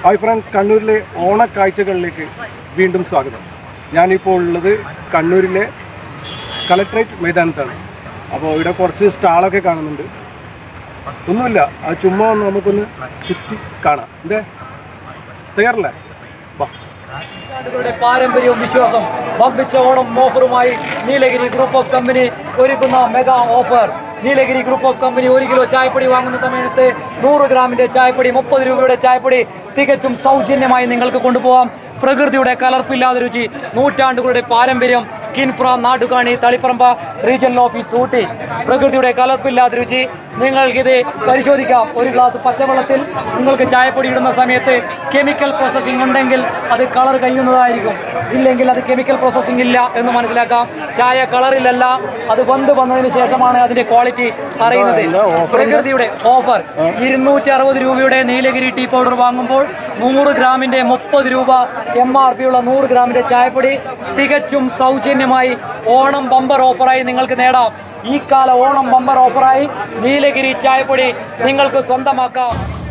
Hi friends കണ്ണൂരിലെ ഓണക്കാഴ്ചകളിലേക്ക് വീണ്ടും സ്വാഗതം ഞാനിപ്പോൾ ഉള്ളത് കണ്ണൂരിലെ കളക്ട്രേറ്റ് മൈതാനത്താണ് അപ്പോൾ ഇവിടെ കുറച്ച് സ്റ്റാളൊക്കെ കാണുന്നുണ്ട് ഒന്നുമില്ല അത് ചുമ്മാ ഒന്ന് നമുക്കൊന്ന് ചുറ്റി കാണാം എന്തേ തയ്യാറല്ലേ വാ നൂറ്റാണ്ടുകളുടെ പാരമ്പര്യവും വിശ്വാസം വമ്പിച്ച ഓണം ഓഫറുമായി നീലഗിരി ഗ്രൂപ്പ് ഓഫ് കമ്പനി ഒരുക്കുന്ന mega offer Neelagiri group of company ഒരു കിലോ ചായപ്പൊടി വാങ്ങുന്ന സമയത്ത് നൂറ് ഗ്രാമിന്റെ ചായപ്പൊടി മുപ്പത് രൂപയുടെ ചായപ്പൊടി തികച്ചും സൗജന്യമായി നിങ്ങൾക്ക് കൊണ്ടുപോകാം പ്രകൃതിയുടെ കലർപ്പില്ലാതെ രുചി നൂറ്റാണ്ടുകളുടെ പാരമ്പര്യം കിൻഫ്ര നാടുകാണി തളിപ്പറമ്പ റീജിയണൽ ഓഫീസ് ഊട്ടി പ്രകൃതിയുടെ കലർപ്പില്ലാതെ രുചി നിങ്ങൾക്കിത് പരിശോധിക്കാം ഒരു ഗ്ലാസ് പച്ചവെള്ളത്തിൽ നിങ്ങൾക്ക് ചായപ്പൊടി ഇടുന്ന സമയത്ത് കെമിക്കൽ പ്രോസസ്സിംഗ് ഉണ്ടെങ്കിൽ അത് കളർ കഴിയുന്നതായിരിക്കും ഇല്ലെങ്കിൽ അത് കെമിക്കൽ പ്രോസസ്സിംഗ് ഇല്ല എന്ന് മനസ്സിലാക്കാം ചായ കളറിലല്ല അത് വന്ന് വന്നതിന് ശേഷമാണ് അതിന്റെ ക്വാളിറ്റി അറിയുന്നത് പ്രകൃതിയുടെ ഓഫർ ഇരുന്നൂറ്റി അറുപത് രൂപയുടെ നീലഗിരി ടീ പൗഡർ വാങ്ങുമ്പോൾ നൂറ് ഗ്രാമിന്റെ മുപ്പത് രൂപ എം ആർ പി ഉള്ള നൂറ് ഗ്രാമിന്റെ ചായപ്പൊടി തികച്ചും സൗജന്യമായി ഓണം ബമ്പർ ഓഫറായി നിങ്ങൾക്ക് നേടാം ഈ കാല ഓണം ബമ്പർ ഓഫറായി നീലഗിരി ചായപ്പൊടി നിങ്ങൾക്ക് സ്വന്തമാക്കാം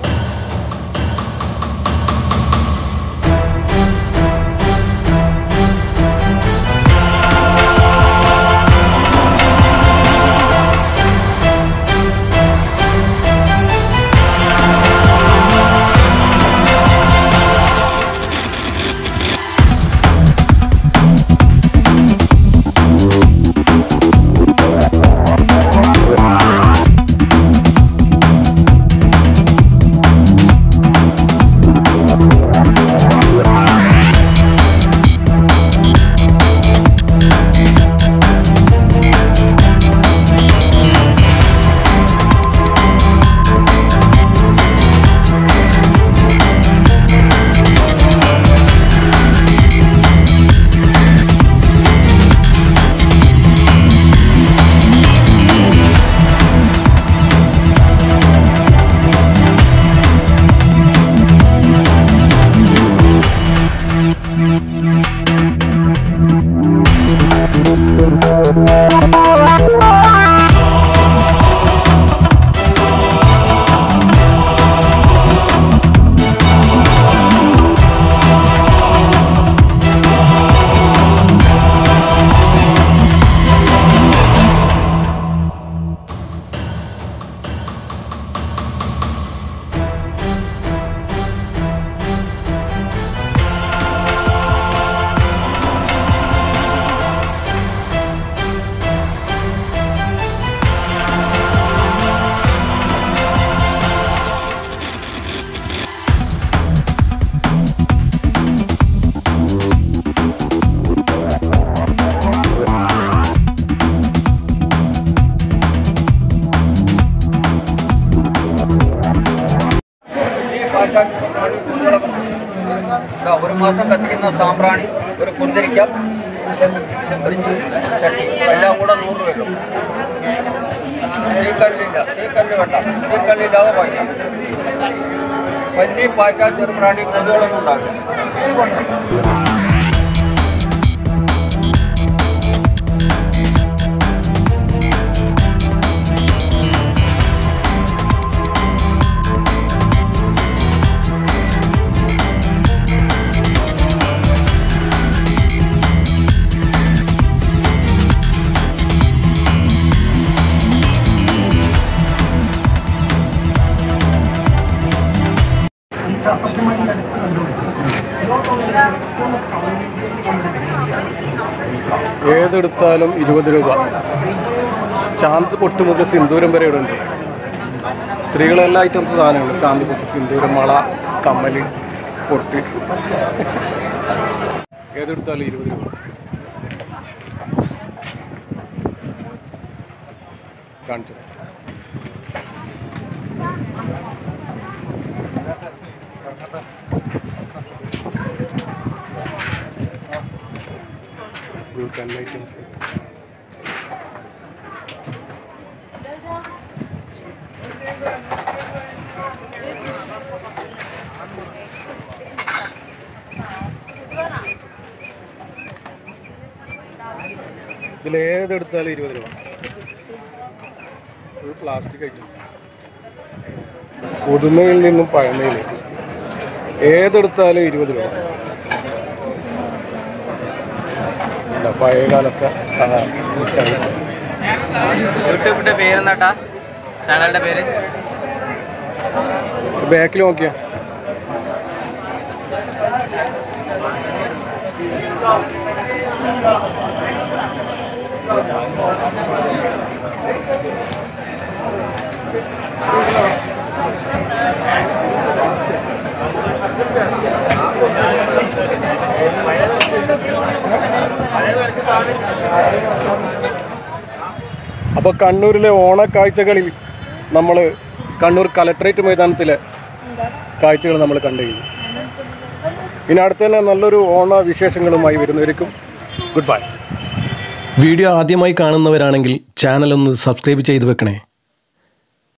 ഇതാ, ഒരു മാസം കത്തിക്കുന്ന സാമ്പ്രാണി ഒരു കുന്തിരിക്ക ഒരു ജ്യൂസ് ചട്ടി എല്ലാം കൂടെ നൂറ് രൂപ തീക്കല്ലില്ല തീക്കല്ല് വേണ്ട തീക്കല്ലില്ലാതെ വാങ്ങിക്കാം പല്ലി പാറ്റ ചെറുപ്രാണി കൊതുകളൊന്നും ഉണ്ടാവില്ല ഏതെടുത്താലും ഇരുപത് രൂപ ചാന്ത് പൊട്ട് മുതൽ സിന്ദൂരം വരെ ഇവിടെ ഉണ്ട് സ്ത്രീകളെല്ലാ ഐറ്റംസ് സാധനങ്ങൾ ചാന്ത് പൊട്ട് സിന്ദൂരം വള കമ്മല് പൊട്ട് ഏതെടുത്താലും ഇരുപത് രൂപ കാണിച്ചു ടെൻ ഐറ്റംസ് ഇതിൽ ഏതെടുത്താലും ഇരുപത് രൂപ ഒരു പ്ലാസ്റ്റിക് ഐറ്റം പുതുമയിൽ നിന്നും പഴമയിലേക്ക് ഏതെടുത്താലും ഇരുപത് രൂപ ഇല്ല, പഴയകാലത്തെ ആ, മിഠായി. യൂട്യൂബിന്റെ പേര് എന്താട്ടാ ചാനലിന്റെ പേര് ബാക്കിൽ നോക്കിയാ അപ്പോൾ കണ്ണൂരിലെ ഓണക്കാഴ്ചകളിൽ നമ്മൾ കണ്ണൂർ കലക്ട്രേറ്റ് മൈതാനത്തിലെ കാഴ്ചകൾ നമ്മൾ കണ്ടു കഴിഞ്ഞു ഇനി അടുത്ത് തന്നെ നല്ലൊരു ഓണ വിശേഷങ്ങളുമായി വരുന്നവർക്കും ഗുഡ് ബൈ വീഡിയോ ആദ്യമായി കാണുന്നവരാണെങ്കിൽ ചാനൽ ഒന്ന് സബ്സ്ക്രൈബ് ചെയ്തു വെക്കണേ